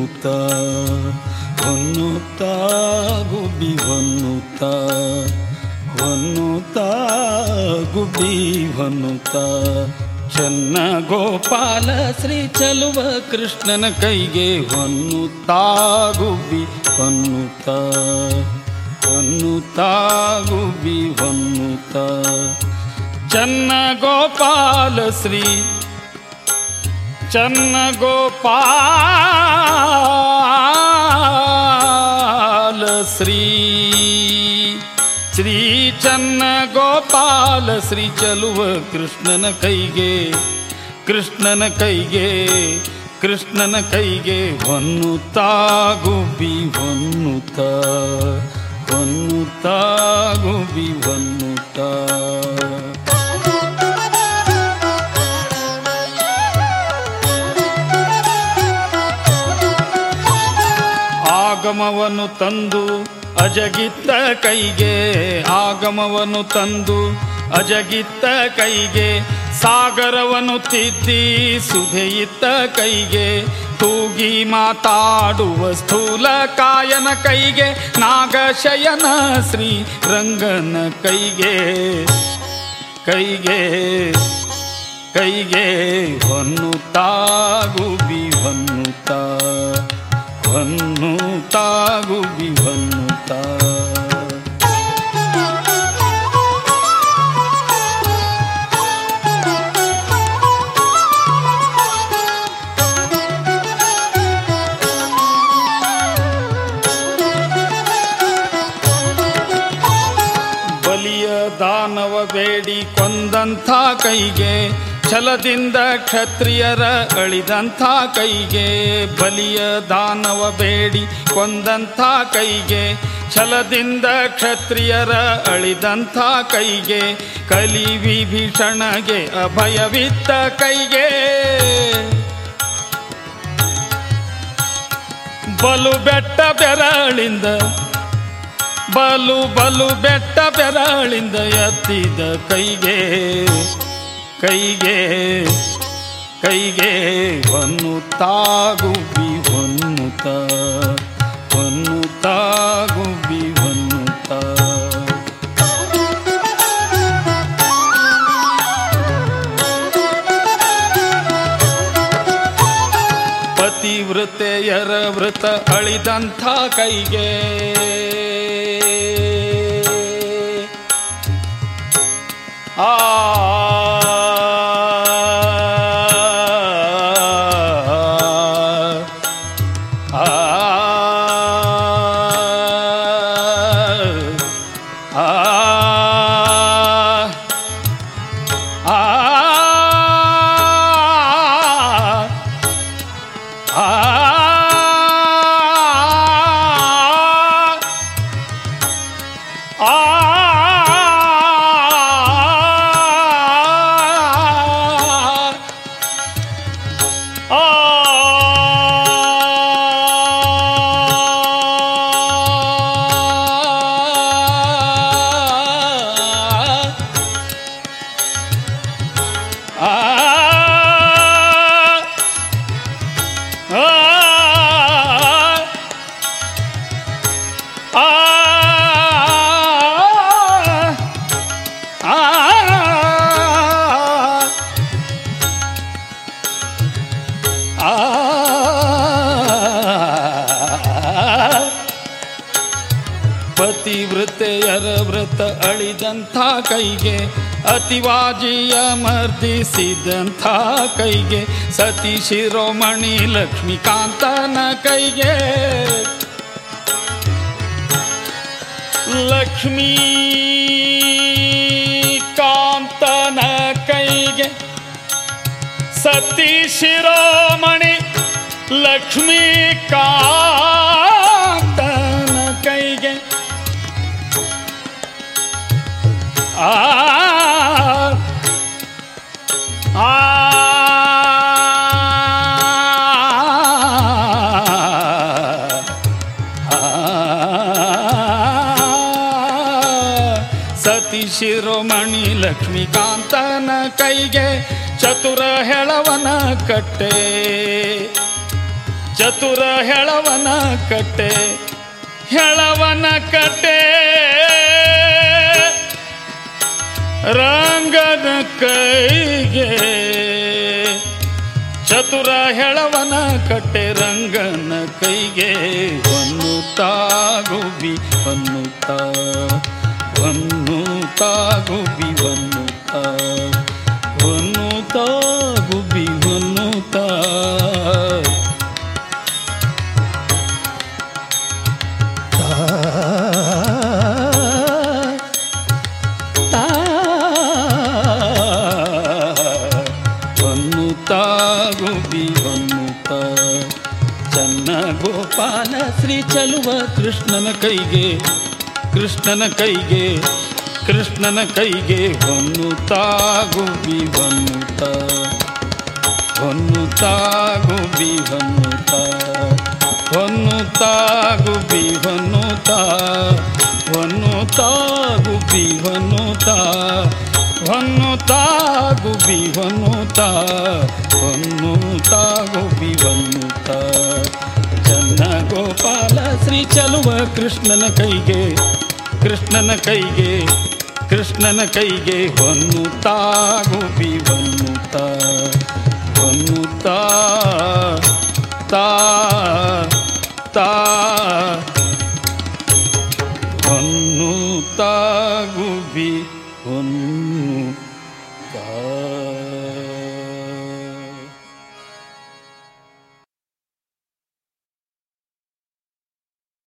ಹೊನ್ನುತ್ತ ಹೊನ್ನುತ್ತ ಗುಬ್ಬಿ ಹೊನ್ನುತ್ತ ಹೊನ್ನುತ್ತ ಗುಬ್ಬಿ ಹೊನ್ನುತ್ತ ಚನ್ನ ಗೋಪಾಲ ಶ್ರೀ ಚಲುವ ಕೃಷ್ಣನ ಕೈಗೆ ಹೊನ್ನುತ್ತ ಗುಬ್ಬಿ ಹೊನ್ನುತ್ತ ಹೊನ್ನುತ್ತ ಗುಬ್ಬಿ ಹೊನ್ನುತ್ತ ಚನ್ನ ಗೋಪಾಲ ಶ್ರೀ ಚನ್ನ ಗೋಪಾಲ ಶ್ರೀ ಶ್ರೀ ಚನ್ನ ಗೋಪಾಲ ಶ್ರೀ ಚಲುವ ಕೃಷ್ಣನ ಕೈಗೆ ಕೃಷ್ಣನ ಕೈಗೆ ಕೃಷ್ಣನ ಕೈಗೆ ಹೊನ್ನುತ್ತ ಗುಬ್ಬಿ ಹೊನ್ನುತ್ತ ಹೊನ್ನುತ್ತ ಗುಬ್ಬಿ ಹೊನ್ನುತ್ತ ಆಗಮವನ್ನು ತಂದು ಅಜಗಿತ್ತ ಕೈಗೆ ಆಗಮವನ್ನು ತಂದು ಅಜಗಿತ್ತ ಕೈಗೆ ಸಾಗರವನ್ನು ತಿದ್ದಿ ಸುಧೆಯಿತ್ತ ಕೈಗೆ ತೂಗಿ ಮಾತಾಡುವ ಸ್ಥೂಲ ಕಾಯನ ಕೈಗೆ ನಾಗಶಯನ ಶ್ರೀ ರಂಗನ ಕೈಗೆ ಕೈಗೆ ಕೈಗೆ ಹೊನ್ನುತ್ತಾ ಗುಬಿ ಹೊನ್ನುತ್ತಾ ಹೊನ್ನುತ್ತಾ ಗುಬಿ ಹೊನ್ನುತ್ತಾ ಬಲಿಯ ದಾನವ ಬೇಡಿ ಕೊಂದಂಥ ಕೈಗೆ ಛಲದಿಂದ ಕ್ಷತ್ರಿಯರ ಅಳಿದಂಥ ಕೈಗೆ ಬಲಿಯ ದಾನವ ಬೇಡಿ ಕೊಂದಂಥ ಕೈಗೆ ಛಲದಿಂದ ಕ್ಷತ್ರಿಯರ ಅಳಿದಂಥ ಕೈಗೆ ಕಲಿ ವಿಭೀಷಣಗೆ ಅಭಯವಿತ್ತ ಕೈಗೆ ಬಲು ಬೆಟ್ಟ ಬೆರಳಿಂದ ಬಲು ಬಲು ಬೆಟ್ಟ ಬೆರಳಿಂದ ಎತ್ತಿದ ಕೈಗೆ ಕೈಗೆ ಕೈಗೆ ಹೊನ್ನುತ್ತಾ ಗುಬ್ಬಿ ಹೊನ್ನುತ್ತ ಹೊನ್ನುತ್ತಾ ಗುಬ್ಬಿ ಹೊನ್ನುತ್ತ ಪತಿವೃತೆಯರ ವೃತ ಅಳಿದಂಥ ಕೈಗೆ ಆ ಆ ಪತಿವೃತೆಯರ ವ್ರತ ಅಳಿದಂಥ ಕೈಗೆ ಅತಿವಾಜಿಯ ಮರ್ದಿಸಿದಂಥ ಕೈಗೆ ಸತಿ ಶಿರೋಮಣಿ ಲಕ್ಷ್ಮೀಕಾಂತನ ಕೈಗೆ ಲಕ್ಷ್ಮೀ ಕಾಂತನ ಕೈಗೆ ಸತಿ ಶಿರೋಮಣಿ ಲಕ್ಷ್ಮೀ ಕಾಂತನ ಕೈಗೆ ಆ ಆ ಸತಿ ಶಿರೋಮಣಿ ಲಕ್ಷ್ಮೀಕಾಂತನ ಕೈಗೆ ಚತುರ ಹೆಳವನ ಕಟ್ಟೆ ಚತುರ ಹೆಳವನ ಕಟ್ಟೆ ಹೆಳವನ ಕಟ್ಟೆ ರಂಗನ ಕೈಗೆ ಚತುರ ಹೆಳವನ ಕಟ್ಟೆ ರಂಗನ ಕೈಗೆ ಹೊನ್ನುತ್ತಾ ಗುಬಿ ಹೊನ್ನುತ್ತಾ ಹೊನ್ನುತ್ತಾ ಗುಬಿ ಹೊನ್ನುತ್ತಾ ಹೊನ್ನುತ್ತಾ ಗುಬಿ ಹೊನ್ನುತ್ತಾ ಹೊನ್ನುತ್ತಾ ಗುಬಿ ಹೊನ್ನುತ್ತಾ ಚನ್ನ ಗೋಪಾಲ ಶ್ರೀ ಚಲುವ ಕೃಷ್ಣನ ಕೈಗೆ ಕೃಷ್ಣನ ಕೈಗೆ ಕೃಷ್ಣನ ಕೈಗೆ ಹೊನ್ನುತ್ತಾ ಗುಬಿ ಹೊನ್ನುತ್ತಾ ಹೊನ್ನುತ್ತಾ ಗುಬಿ ಹೊನ್ನುತ್ತಾ ಹೊನ್ನುತ್ತಾ ಗುಬಿ ಹೊನ್ನುತ್ತಾ ಹೊನ್ನುತ್ತಾ ಗುಬಿ ಹೊನ್ನುತ್ತಾ ಹೊನ್ನುತ್ತಾ ಗುಬಿ ಹೊನ್ನುತ್ತಾ ಹೊನ್ನುತ್ತಾ ಗುಬಿ ಹೊನ್ನುತ್ತಾ ಚನ್ನ ಗೋಪಾಲ ಶ್ರೀ ಚಲುವ ಕೃಷ್ಣನ ಕೈಗೆ ಕೃಷ್ಣನ ಕೈಗೆ ಕೃಷ್ಣನ ಕೈಗೆ ಹೊನ್ನುತ್ತಾ ಗುಬಿ ಹೊನ್ನುತ್ತಾ ಹೊನ್ನುತ್ತಾ ತಾ ತಾ ಹೊನ್ನುತ್ತಾ ಗುಬಿ ಹೊನ್ನುತ್ತಾ